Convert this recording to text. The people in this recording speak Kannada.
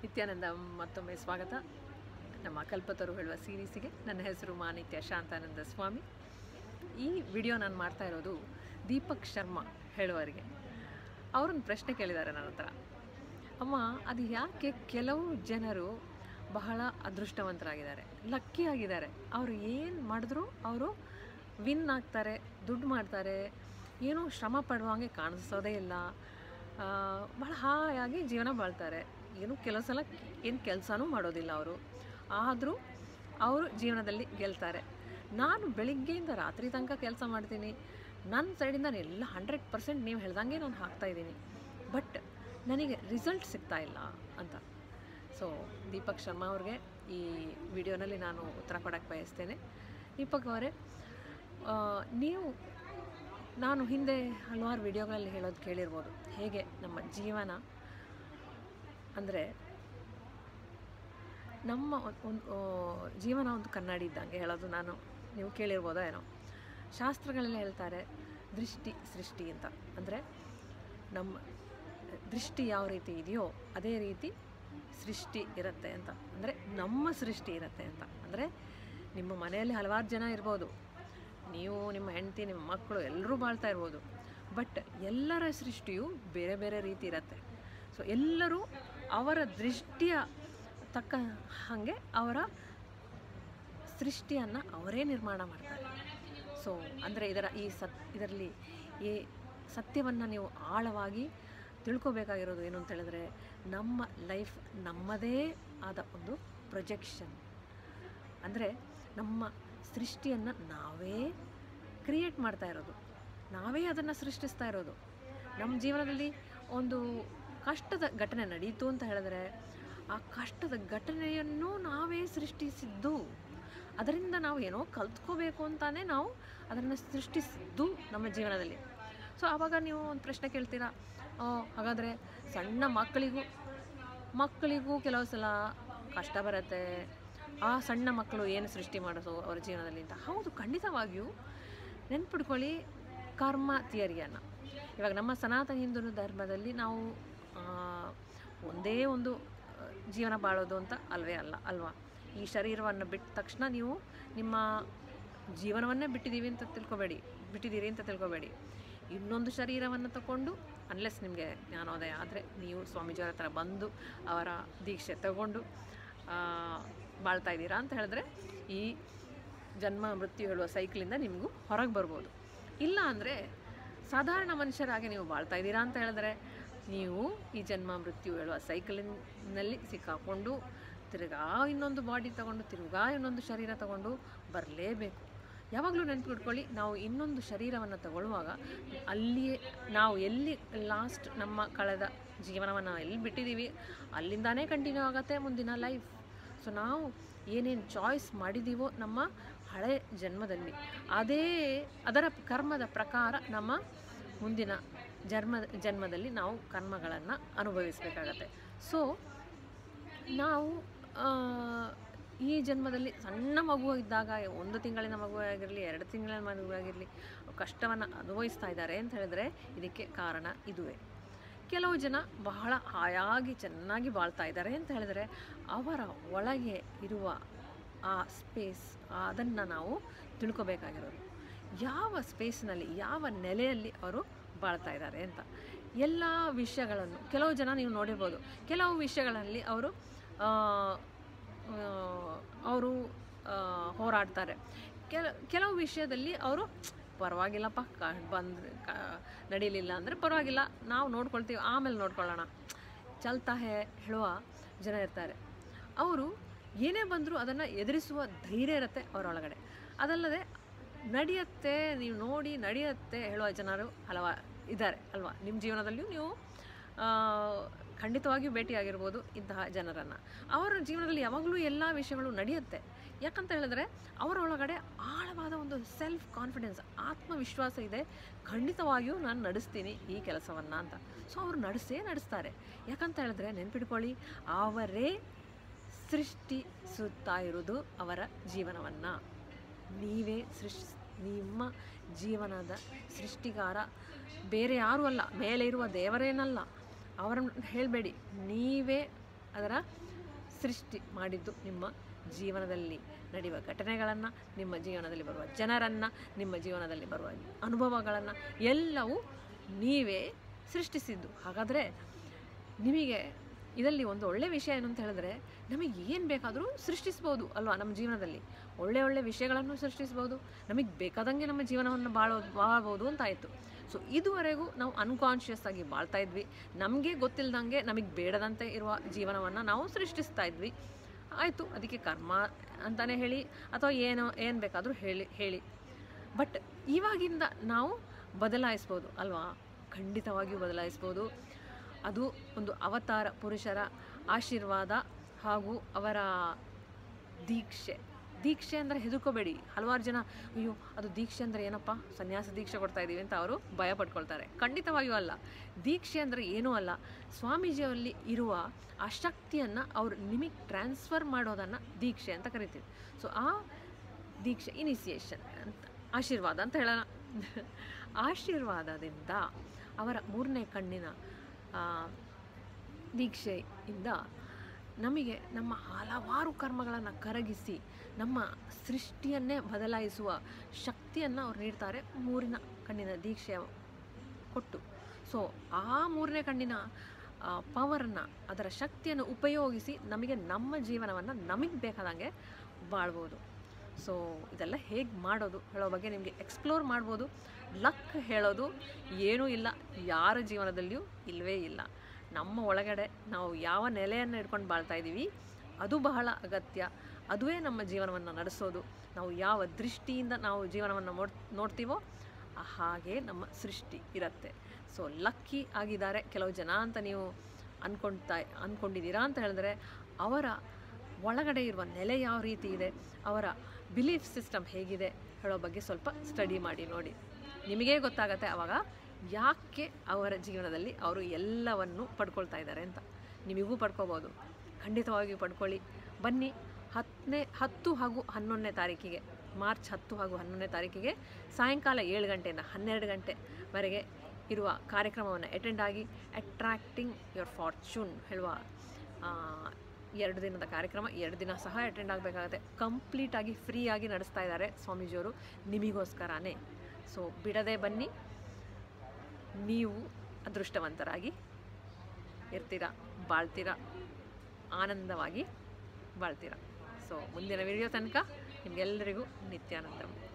ನಿತ್ಯಾನಂದ ಮತ್ತೊಮ್ಮೆ ಸ್ವಾಗತ ನಮ್ಮ ಕಲ್ಪತರು ಹೇಳುವ ಸೀರೀಸಿಗೆ ನನ್ನ ಹೆಸರು ಮಾನಿತ್ಯ ಶಾಂತಾನಂದ ಸ್ವಾಮಿ ಈ ವಿಡಿಯೋ ನಾನು ಮಾಡ್ತಾ ಇರೋದು ದೀಪಕ್ ಶರ್ಮಾ ಹೇಳುವವರಿಗೆ ಅವರೊಂದು ಪ್ರಶ್ನೆ ಕೇಳಿದ್ದಾರೆ ನನ್ನ ಹತ್ರ ಅಮ್ಮ ಅದು ಯಾಕೆ ಕೆಲವು ಜನರು ಬಹಳ ಅದೃಷ್ಟವಂತರಾಗಿದ್ದಾರೆ ಲಕ್ಕಿ ಆಗಿದ್ದಾರೆ ಅವರು ಏನು ಮಾಡಿದ್ರು ಅವರು ವಿನ್ ಆಗ್ತಾರೆ ದುಡ್ಡು ಮಾಡ್ತಾರೆ ಏನೂ ಶ್ರಮ ಪಡುವಂಗೆ ಕಾಣಿಸೋದೇ ಇಲ್ಲ ಆ, ಬಹಳ ಹಾಯಾಗಿ ಜೀವನ ಬಾಳ್ತಾರೆ ಏನು ಕೆಲವು ಸಲ ಏನು ಕೆಲಸನೂ ಮಾಡೋದಿಲ್ಲ ಅವರು ಆದರೂ ಅವರು ಜೀವನದಲ್ಲಿ ಗೆಲ್ತಾರೆ ನಾನು ಬೆಳಿಗ್ಗೆಯಿಂದ ರಾತ್ರಿ ತನಕ ಕೆಲಸ ಮಾಡ್ತೀನಿ ನನ್ನ ಸೈಡಿಂದ ನಾನು ಎಲ್ಲ ಹಂಡ್ರೆಡ್ ಪರ್ಸೆಂಟ್ ನೀವು ಹೇಳ್ದಂಗೆ ನಾನು ಹಾಕ್ತಾಯಿದ್ದೀನಿ ಬಟ್ ನನಗೆ ರಿಸಲ್ಟ್ ಸಿಗ್ತಾ ಇಲ್ಲ ಅಂತ ಸೊ ದೀಪಕ್ ಶರ್ಮಾ ಅವ್ರಿಗೆ ಈ ವಿಡಿಯೋನಲ್ಲಿ ನಾನು ಉತ್ತರ ಕೊಡೋಕ್ಕೆ ಬಯಸ್ತೇನೆ ದೀಪಕ್ ಅವರೇ ಆ, ನೀವು ನಾನು ಹಿಂದೆ ಹಲವಾರು ವಿಡಿಯೋಗಳಲ್ಲಿ ಹೇಳೋದು ಕೇಳಿರ್ಬೋದು ಹೇಗೆ ನಮ್ಮ ಜೀವನ ಅಂದರೆ ನಮ್ಮ ಒಂದ್- ಒಂದು ಆ, ಜೀವನ ಒಂದು ಕನ್ನಡಿ ಇದ್ದಂಗೆ ಹೇಳೋದು ನಾನು ನೀವು ಕೇಳಿರ್ಬೋದೋ ಏನೋ ಶಾಸ್ತ್ರಗಳೆಲ್ಲ ಹೇಳ್ತಾರೆ ದೃಷ್ಟಿ ಸೃಷ್ಟಿ ಅಂತ ಅಂದರೆ ನಮ್ಮ ದೃಷ್ಟಿ ಯಾವ ರೀತಿ ಇದೆಯೋ ಅದೇ ರೀತಿ ಸೃಷ್ಟಿ ಇರುತ್ತೆ ಅಂತ ಅಂದರೆ ನಮ್ಮ ಸೃಷ್ಟಿ ಇರುತ್ತೆ ಅಂತ ಅಂದರೆ ನಿಮ್ಮ ಮನೆಯಲ್ಲಿ ಹಲವಾರು ಜನ ಇರ್ಬೋದು ನೀವು ನಿಮ್ಮ ಹೆಂಡತಿ ನಿಮ್ಮ ಮಕ್ಕಳು ಎಲ್ಲರೂ ಬಾಳ್ತಾ ಇರ್ಬೋದು ಬಟ್ ಎಲ್ಲರ ಸೃಷ್ಟಿಯು ಬೇರೆ ಬೇರೆ ರೀತಿ ಇರುತ್ತೆ ಸೊ ಎಲ್ಲರೂ ಅವರ ದೃಷ್ಟಿಯ ತಕ್ಕ ಹಾಗೆ ಅವರ ಸೃಷ್ಟಿಯನ್ನು ಅವರೇ ನಿರ್ಮಾಣ ಮಾಡ್ತಾರೆ ಸೊ ಅಂದರೆ ಇದರ ಈ ಸತ್ ಇದರಲ್ಲಿ ಈ ಸತ್ಯವನ್ನು ನೀವು ಆಳವಾಗಿ ತಿಳ್ಕೊಬೇಕಾಗಿರೋದು ಏನು ಅಂತ ಹೇಳಿದ್ರೆ ನಮ್ಮ ಲೈಫ್ ನಮ್ಮದೇ ಆದ ಒಂದು ಪ್ರೊಜೆಕ್ಷನ್ ಅಂದರೆ ನಮ್ಮ ಸೃಷ್ಟಿಯನ್ನು ನಾವೇ ಕ್ರಿಯೇಟ್ ಮಾಡ್ತಾ ಇರೋದು ನಾವೇ ಅದನ್ನು ಸೃಷ್ಟಿಸ್ತಾ ಇರೋದು ನಮ್ಮ ಜೀವನದಲ್ಲಿ ಒಂದು ಕಷ್ಟದ ಘಟನೆ ನಡೀತು ಅಂತ ಹೇಳಿದ್ರೆ ಆ ಕಷ್ಟದ ಘಟನೆಯನ್ನು ನಾವೇ ಸೃಷ್ಟಿಸಿದ್ದು ಅದರಿಂದ ನಾವು ಏನೋ ಕಲ್ತ್ಕೋಬೇಕು ಅಂತಾನೆ ನಾವು ಅದನ್ನು ಸೃಷ್ಟಿಸಿದ್ದು ನಮ್ಮ ಜೀವನದಲ್ಲಿ ಸೊ ಆವಾಗ ನೀವು ಒಂದು ಪ್ರಶ್ನೆ ಕೇಳ್ತೀರಾ ಆ, ಹಾಗಾದರೆ ಸಣ್ಣ ಮಕ್ಕಳಿಗೂ ಮಕ್ಕಳಿಗೂ ಕೆಲವು ಸಲ ಕಷ್ಟ ಬರುತ್ತೆ ಆ ಸಣ್ಣ ಮಕ್ಕಳು ಏನು ಸೃಷ್ಟಿ ಮಾಡೋದು ಅವರ ಜೀವನದಲ್ಲಿ ಅಂತ ಹೌದು ಖಂಡಿತವಾಗಿಯೂ ನೆನ್ಪಿಡ್ಕೊಳ್ಳಿ ಕರ್ಮ ಥಿಯರಿಯನ್ನು ಇವಾಗ ನಮ್ಮ ಸನಾತನ ಹಿಂದೂ ಧರ್ಮದಲ್ಲಿ ನಾವು ಆ, ಒಂದೇ ಒಂದು ಆ, ಜೀವನ ಬಾಳೋದು ಅಂತ ಅಲ್ವೇ ಅಲ್ಲ ಅಲ್ವಾ ಈ ಶರೀರವನ್ನು ಬಿಟ್ಟ ತಕ್ಷಣ ನೀವು ನಿಮ್ಮ ಜೀವನವನ್ನೇ ಬಿಟ್ಟಿದ್ದೀವಿ ಅಂತ ತಿಳ್ಕೊಬೇಡಿ ಬಿಟ್ಟಿದ್ದೀರಿ ಅಂತ ತಿಳ್ಕೊಬೇಡಿ ಇನ್ನೊಂದು ಶರೀರವನ್ನು ತಗೊಂಡು ಅನ್ಲೆಸ್ ನಿಮಗೆ ಜ್ಞಾನೋದಯ ಆದರೆ ನೀವು ಸ್ವಾಮೀಜಿಯವರ ಹತ್ರ ಬಂದು ಅವರ ದೀಕ್ಷೆ ತಗೊಂಡು ಆ, ಬಾಳ್ತಾ ಇದ್ದೀರಾ ಅಂತ ಹೇಳಿದ್ರೆ ಈ ಜನ್ಮ ಮೃತ್ಯು ಹೇಳುವ ಸೈಕ್ಲಿಂದ ನಿಮಗೂ ಹೊರಗೆ ಬರ್ಬೋದು ಇಲ್ಲ ಅಂದರೆ ಸಾಧಾರಣ ಮನುಷ್ಯರಾಗಿ ನೀವು ಬಾಳ್ತಾ ಇದ್ದೀರಾ ಅಂತ ಹೇಳಿದ್ರೆ ನೀವು ಈ ಜನ್ಮ ಮೃತ್ಯು ಹೇಳುವ ಸೈಕಲಿನಲ್ಲಿ ಸಿಕ್ಕಾಕೊಂಡು ತಿರ್ಗಾ ಇನ್ನೊಂದು ಬಾಡಿ ತಗೊಂಡು ತಿರ್ಗಾ ಇನ್ನೊಂದು ಶರೀರ ತಗೊಂಡು ಬರಲೇಬೇಕು ಯಾವಾಗಲೂ ನೆನಪಿಟ್ಕೊಳ್ಳಿ ನಾವು ಇನ್ನೊಂದು ಶರೀರವನ್ನು ತಗೊಳ್ಳುವಾಗ ಅಲ್ಲಿಯೇ ನಾವು ಎಲ್ಲಿ ಲಾಸ್ಟ್ ನಮ್ಮ ಕಳೆದ ಜೀವನವನ್ನು ಎಲ್ಲಿ ಬಿಟ್ಟಿದ್ದೀವಿ ಅಲ್ಲಿಂದಾನೇ ಕಂಟಿನ್ಯೂ ಆಗುತ್ತೆ ಮುಂದಿನ ಲೈಫ್ ಸೊ ನಾವು ಏನೇನು ಚಾಯ್ಸ್ ಮಾಡಿದ್ದೀವೋ ನಮ್ಮ ಹಳೆ ಜನ್ಮದಲ್ಲಿ ಅದೇ ಅದರ ಕರ್ಮದ ಪ್ರಕಾರ ನಮ್ಮ ಮುಂದಿನ ಜನ್ಮ ಜನ್ಮದಲ್ಲಿ ನಾವು ಕರ್ಮಗಳನ್ನು ಅನುಭವಿಸಬೇಕಾಗತ್ತೆ ಸೊ ನಾವು ಆ, ಈ ಜನ್ಮದಲ್ಲಿ ಸಣ್ಣ ಮಗು ಇದ್ದಾಗ ಒಂದು ತಿಂಗಳಿನ ಮಗುವಾಗಿರಲಿ ಎರಡು ತಿಂಗಳ ಮಗುವಾಗಿರಲಿ ಕಷ್ಟವನ್ನು ಅನುಭವಿಸ್ತಾ ಇದ್ದಾರೆ ಅಂತ ಹೇಳಿದ್ರೆ ಇದಕ್ಕೆ ಕಾರಣ ಇದುವೇ ಕೆಲವು ಜನ ಬಹಳ ಹಾಯಾಗಿ ಚೆನ್ನಾಗಿ ಬಾಳ್ತಾ ಇದ್ದಾರೆ ಅಂತ ಹೇಳಿದ್ರೆ ಅವರ ಒಳಗೆ ಇರುವ ಆ ಸ್ಪೇಸ್ ಅದನ್ನು ನಾವು ತಿಳ್ಕೊಬೇಕಾಗಿರೋದು ಯಾವ ಸ್ಪೇಸ್ನಲ್ಲಿ ಯಾವ ನೆಲೆಯಲ್ಲಿ ಅವರು ಬಾಳ್ತಾ ಇದ್ದಾರೆ ಅಂತ ಎಲ್ಲ ವಿಷಯಗಳನ್ನು ಕೆಲವು ಜನ ನೀವು ನೋಡಿರ್ಬೋದು ಕೆಲವು ವಿಷಯಗಳಲ್ಲಿ ಅವರು ಆ, ಆ, ಅವರು ಆ, ಹೋರಾಡ್ತಾರೆ ಕೆಲ ಕೆಲವು ವಿಷಯದಲ್ಲಿ ಅವರು ಪರವಾಗಿಲ್ಲಪ್ಪ ಕ ಬಂದು ಕ ನಡೀಲಿಲ್ಲ ಅಂದರೆ ಪರವಾಗಿಲ್ಲ ನಾವು ನೋಡ್ಕೊಳ್ತೀವಿ ಆಮೇಲೆ ನೋಡ್ಕೊಳ್ಳೋಣ ಚಲ್ತಾ ಹೇ ಹೇಳುವ ಜನ ಇರ್ತಾರೆ ಅವರು ಏನೇ ಬಂದರೂ ಅದನ್ನು ಎದುರಿಸುವ ಧೈರ್ಯ ಇರುತ್ತೆ ಅವರೊಳಗಡೆ ಅದಲ್ಲದೆ ನಡೆಯುತ್ತೆ ನೀವು ನೋಡಿ ನಡೆಯುತ್ತೆ ಹೇಳುವ ಜನರು ಹಲವ ಇದ್ದಾರೆ ಅಲ್ವಾ ನಿಮ್ಮ ಜೀವನದಲ್ಲಿಯೂ ನೀವು ಆ, ಖಂಡಿತವಾಗಿಯೂ ಭೇಟಿಯಾಗಿರ್ಬೋದು ಇಂತಹ ಜನರನ್ನು ಅವರ ಜೀವನದಲ್ಲಿ ಯಾವಾಗಲೂ ಎಲ್ಲ ವಿಷಯಗಳು ನಡೆಯುತ್ತೆ ಯಾಕಂತ ಹೇಳಿದ್ರೆ ಅವರ ಒಳಗಡೆ ಆಳವಾದ ಒಂದು ಸೆಲ್ಫ್ ಕಾನ್ಫಿಡೆನ್ಸ್ ಆತ್ಮವಿಶ್ವಾಸ ಇದೆ ಖಂಡಿತವಾಗಿಯೂ ನಾನು ನಡೆಸ್ತೀನಿ ಈ ಕೆಲಸವನ್ನು ಅಂತ ಸೊ ಅವರು ನಡೆಸೇ ನಡೆಸ್ತಾರೆ ಯಾಕಂತ ಹೇಳಿದ್ರೆ ನೆನ್ಪಿಟ್ಕೊಳ್ಳಿ ಅವರೇ ಸೃಷ್ಟಿಸುತ್ತಾ ಇರೋದು ಅವರ ಜೀವನವನ್ನು ನೀವೇ ಸೃಷ್ಟಿ ನಿಮ್ಮ ಜೀವನದ ಸೃಷ್ಟಿಗಾರ ಬೇರೆ ಯಾರೂ ಅಲ್ಲ ಮೇಲೆ ಇರುವ ದೇವರೇನಲ್ಲ ಅವರನ್ನು ಹೇಳಬೇಡಿ ನೀವೇ ಅದರ ಸೃಷ್ಟಿ ಮಾಡಿದ್ದು ನಿಮ್ಮ ಜೀವನದಲ್ಲಿ ನಡೆಯುವ ಘಟನೆಗಳನ್ನು ನಿಮ್ಮ ಜೀವನದಲ್ಲಿ ಬರುವ ಜನರನ್ನು ನಿಮ್ಮ ಜೀವನದಲ್ಲಿ ಬರುವ ಅನುಭವಗಳನ್ನು ಎಲ್ಲವೂ ನೀವೇ ಸೃಷ್ಟಿಸಿದ್ದು ಹಾಗಾದರೆ ನಿಮಗೆ ಇದರಲ್ಲಿ ಒಂದು ಒಳ್ಳೆಯ ವಿಷಯ ಏನು ಅಂತ ಹೇಳಿದ್ರೆ ನಮಗೆ ಏನು ಬೇಕಾದರೂ ಸೃಷ್ಟಿಸ್ಬೋದು ಅಲ್ವಾ ನಮ್ಮ ಜೀವನದಲ್ಲಿ ಒಳ್ಳೆ ಒಳ್ಳೆ ವಿಷಯಗಳನ್ನು ಸೃಷ್ಟಿಸ್ಬೋದು ನಮಗೆ ಬೇಕಾದಂಗೆ ನಮ್ಮ ಜೀವನವನ್ನು ಬಾಳೋ ಬಾಳ್ಬೋದು ಅಂತ ಆಯಿತು ಸೊ ಇದುವರೆಗೂ ನಾವು ಅನ್ಕಾನ್ಷಿಯಸ್ ಆಗಿ ಬಾಳ್ತಾ ಇದ್ವಿ ನಮಗೆ ಗೊತ್ತಿಲ್ಲದಂಗೆ ನಮಗೆ ಬೇಡದಂತೆ ಇರುವ ಜೀವನವನ್ನು ನಾವು ಸೃಷ್ಟಿಸ್ತಾ ಇದ್ವಿ ಆಯಿತು ಅದಕ್ಕೆ ಕರ್ಮ ಅಂತಲೇ ಹೇಳಿ ಅಥವಾ ಏನೋ ಏನು ಬೇಕಾದರೂ ಹೇಳಿ ಹೇಳಿ ಬಟ್ ಇವಾಗಿಂದ ನಾವು ಬದಲಾಯಿಸ್ಬೋದು ಅಲ್ವಾ ಖಂಡಿತವಾಗಿಯೂ ಬದಲಾಯಿಸ್ಬೋದು ಅದು ಒಂದು ಅವತಾರ ಪುರುಷರ ಆಶೀರ್ವಾದ ಹಾಗೂ ಅವರ ದೀಕ್ಷೆ ದೀಕ್ಷೆ ಅಂದರೆ ಹೆದರ್ಕೋಬೇಡಿ ಹಲವಾರು ಜನ ಅಯ್ಯೋ ಅದು ದೀಕ್ಷೆ ಅಂದರೆ ಏನಪ್ಪ ಸನ್ಯಾಸ ದೀಕ್ಷೆ ಕೊಡ್ತಾ ಇದ್ದೀವಿ ಅಂತ ಅವರು ಭಯ ಪಡ್ಕೊಳ್ತಾರೆ ಖಂಡಿತವಾಗಿಯೂ ಅಲ್ಲ ದೀಕ್ಷೆ ಅಂದರೆ ಏನೂ ಅಲ್ಲ ಸ್ವಾಮೀಜಿಯಲ್ಲಿ ಇರುವ ಆ ಶಕ್ತಿಯನ್ನು ಅವರು ನಿಮಗೆ ಟ್ರಾನ್ಸ್ಫರ್ ಮಾಡೋದನ್ನು ದೀಕ್ಷೆ ಅಂತ ಕರಿತೀವಿ ಸೊ ಆ ದೀಕ್ಷೆ ಇನಿಸಿಯೇಷನ್ ಅಂತ ಆಶೀರ್ವಾದ ಅಂತ ಹೇಳೋಣ ಆಶೀರ್ವಾದದಿಂದ ಅವರ ಮೂರನೇ ಕಣ್ಣಿನ ಆ, ದೀಕ್ಷೆಯಿಂದ ನಮಗೆ ನಮ್ಮ ಹಲವಾರು ಕರ್ಮಗಳನ್ನು ಕರಗಿಸಿ ನಮ್ಮ ಸೃಷ್ಟಿಯನ್ನೇ ಬದಲಾಯಿಸುವ ಶಕ್ತಿಯನ್ನು ಅವ್ರು ನೀಡ್ತಾರೆ ಮೂರಿನ ಕಣ್ಣಿನ ದೀಕ್ಷೆ ಕೊಟ್ಟು ಸೊ ಆ ಮೂರನೇ ಕಣ್ಣಿನ ಪವರನ್ನು ಅದರ ಶಕ್ತಿಯನ್ನು ಉಪಯೋಗಿಸಿ ನಮಗೆ ನಮ್ಮ ಜೀವನವನ್ನು ನಮಗೆ ಬೇಕಾದಂಗೆ ಬಾಳ್ಬೋದು ಸೊ ಇದೆಲ್ಲ ಹೇಗೆ ಮಾಡೋದು ಹೇಳೋ ಬಗ್ಗೆ ನಿಮಗೆ ಎಕ್ಸ್ಪ್ಲೋರ್ ಮಾಡ್ಬೋದು ಲಕ್ ಹೇಳೋದು ಏನೂ ಇಲ್ಲ ಯಾರ ಜೀವನದಲ್ಲಿಯೂ ಇಲ್ಲವೇ ಇಲ್ಲ ನಮ್ಮ ಒಳಗಡೆ ನಾವು ಯಾವ ನೆಲೆಯನ್ನು ಇಟ್ಕೊಂಡು ಬಾಳ್ತಾ ಇದ್ದೀವಿ ಅದು ಬಹಳ ಅಗತ್ಯ ಅದುವೇ ನಮ್ಮ ಜೀವನವನ್ನು ನಡೆಸೋದು ನಾವು ಯಾವ ದೃಷ್ಟಿಯಿಂದ ನಾವು ಜೀವನವನ್ನು ನೋಡ್ ನೋಡ್ತೀವೋ ಹಾಗೆ ನಮ್ಮ ಸೃಷ್ಟಿ ಇರುತ್ತೆ ಸೊ ಲಕ್ಕಿ ಆಗಿದ್ದಾರೆ ಕೆಲವು ಜನ ಅಂತ ನೀವು ಅನ್ಕೊಳ್ತಾ ಅಂದ್ಕೊಂಡಿದ್ದೀರಾ ಅಂತ ಹೇಳಿದ್ರೆ ಅವರ ಒಳಗಡೆ ಇರುವ ನೆಲೆ ಯಾವ ರೀತಿ ಇದೆ ಅವರ ಬಿಲೀಫ್ ಸಿಸ್ಟಮ್ ಹೇಗಿದೆ ಹೇಳೋ ಬಗ್ಗೆ ಸ್ವಲ್ಪ ಸ್ಟಡಿ ಮಾಡಿ ನೋಡಿ ನಿಮಗೇ ಗೊತ್ತಾಗತ್ತೆ ಆವಾಗ ಯಾಕೆ ಅವರ ಜೀವನದಲ್ಲಿ ಅವರು ಎಲ್ಲವನ್ನು ಪಡ್ಕೊಳ್ತಾ ಇದ್ದಾರೆ ಅಂತ ನಿಮಗೂ ಪಡ್ಕೋಬೋದು ಖಂಡಿತವಾಗಿಯೂ ಪಡ್ಕೊಳ್ಳಿ ಬನ್ನಿ ಹತ್ತನೇ ಹತ್ತು ಹಾಗೂ ಹನ್ನೊಂದನೇ ತಾರೀಕಿಗೆ ಮಾರ್ಚ್ ಹತ್ತು ಹಾಗೂ ಹನ್ನೊಂದನೇ ತಾರೀಕಿಗೆ ಸಾಯಂಕಾಲ ಏಳು ಗಂಟೆಯಿಂದ ಹನ್ನೆರಡು ಗಂಟೆವರೆಗೆ ಇರುವ ಕಾರ್ಯಕ್ರಮವನ್ನು ಅಟೆಂಡ್ ಆಗಿ ಅಟ್ರಾಕ್ಟಿಂಗ್ ಯುವರ್ ಫಾರ್ಚೂನ್ ಹೇಳುವ ಆ, ಎರಡು ದಿನದ ಕಾರ್ಯಕ್ರಮ ಎರಡು ದಿನ ಸಹ ಅಟೆಂಡ್ ಆಗಬೇಕಾಗತ್ತೆ ಕಂಪ್ಲೀಟಾಗಿ ಫ್ರೀಯಾಗಿ ನಡೆಸ್ತಾ ಇದ್ದಾರೆ ಸ್ವಾಮೀಜಿಯವರು ನಿಮಗೋಸ್ಕರನೇ ಸೊ ಬಿಡದೆ ಬನ್ನಿ ನೀವು ಅದೃಷ್ಟವಂತರಾಗಿ ಇರ್ತೀರಾ ಬಾಳ್ತೀರಾ ಆನಂದವಾಗಿ ಬಾಳ್ತೀರಾ ಸೊ ಮುಂದಿನ ವಿಡಿಯೋ ತನಕ ನಿಮಗೆಲ್ಲರಿಗೂ ನಿತ್ಯಾನಂದ